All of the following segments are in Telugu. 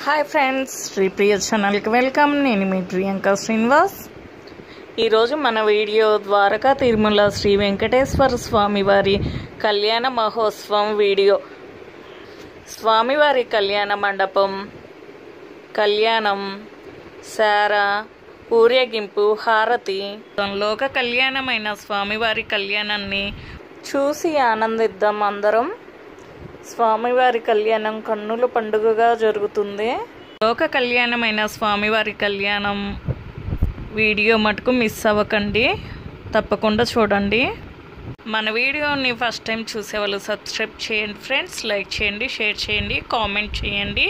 హాయ్ ఫ్రెండ్స్ శ్రీ ప్రియ ఛానల్కి వెల్కమ్ నేను మీ ప్రియాంక శ్రీనివాస్ ఈరోజు మన వీడియో ద్వారకా తిరుమల శ్రీ వెంకటేశ్వర స్వామి వారి కళ్యాణ మహోత్సవం వీడియో స్వామివారి కళ్యాణ మండపం కళ్యాణం సార ఊరేగింపు హారతి లోక కళ్యాణమైన స్వామివారి కళ్యాణాన్ని చూసి ఆనందిద్దాం అందరం స్వామివారి కళ్యాణం కన్నుల పండుగగా జరుగుతుంది లోక కళ్యాణమైన స్వామివారి కళ్యాణం వీడియో మటుకు మిస్ అవ్వకండి తప్పకుండా చూడండి మన వీడియోని ఫస్ట్ టైం చూసేవాళ్ళు సబ్స్క్రైబ్ చేయండి ఫ్రెండ్స్ లైక్ చేయండి షేర్ చేయండి కామెంట్ చేయండి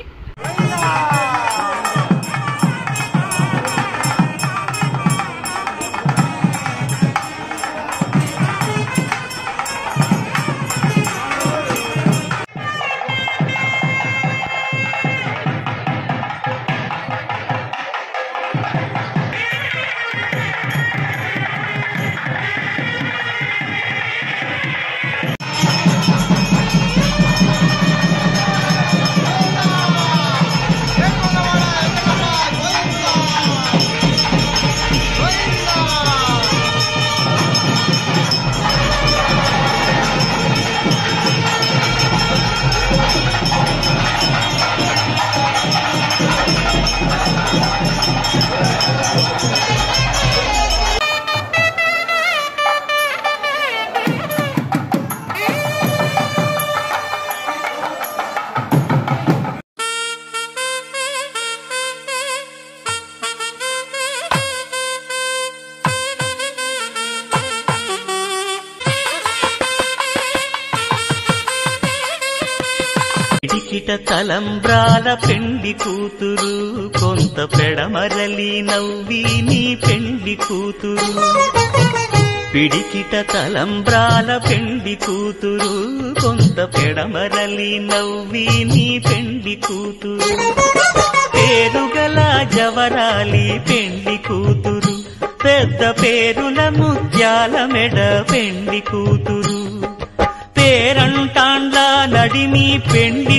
పిడికిట తలంబ్రాల పెండి కూతురు కొంత పెడమరలి నవ్వి నీ పెండి కూతురు పిడికిట తలంబ్రాల పెండి కూతురు కొంత పెడమరలి నవ్వి నీ పెండి కూతురు పేరుగల జవరాలి పెండి కూతురు పెద్ద పేరుల ముత్యాల మెడ పెండి కూతురు పేరంటాండ్ల నడిమి పెండి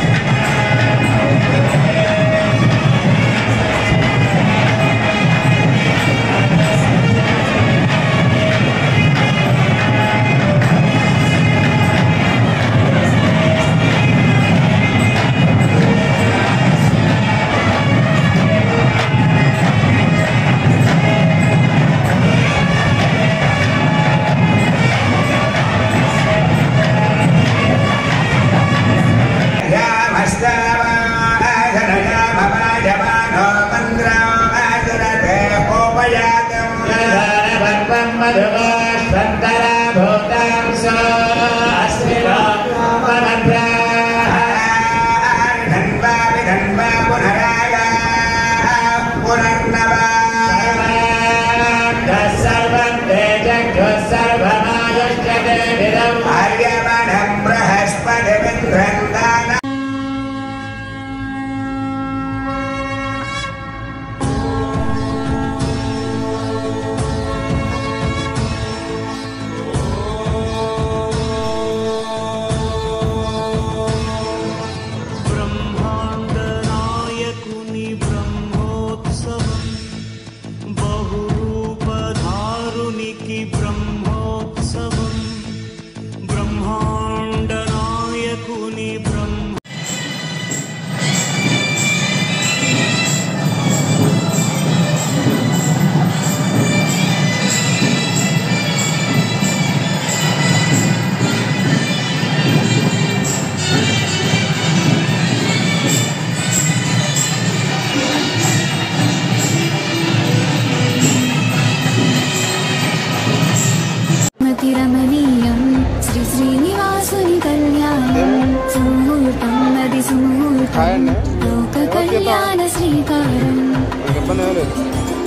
ఆర్యమణం బృహస్పతి వింధ్రందాన బ్రహ్మాండనాయకుని బ్రహ్మోత్సవం బహురూపధారునికి బ్రహ్మోత్సవం బ్రహ్మాండనాయకుని బ్రహ్మ మతిరమణీయం శ్రీ శ్రీనివాసుని కళ్యాణం సుముహూర్తం నది సుముహూర్తం లోక కళ్యాణ శ్రీకారం ఇబ్బంది ఏం లేదు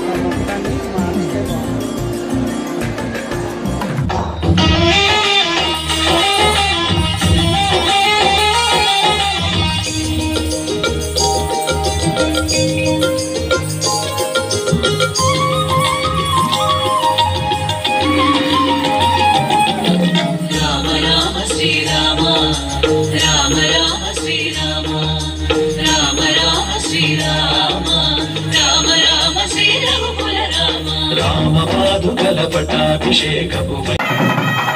రామ రామ శ్రీరామ రామ రామ శ్రీరామ రామ రామ రామ పాదుకల పట్టాభిషేకపు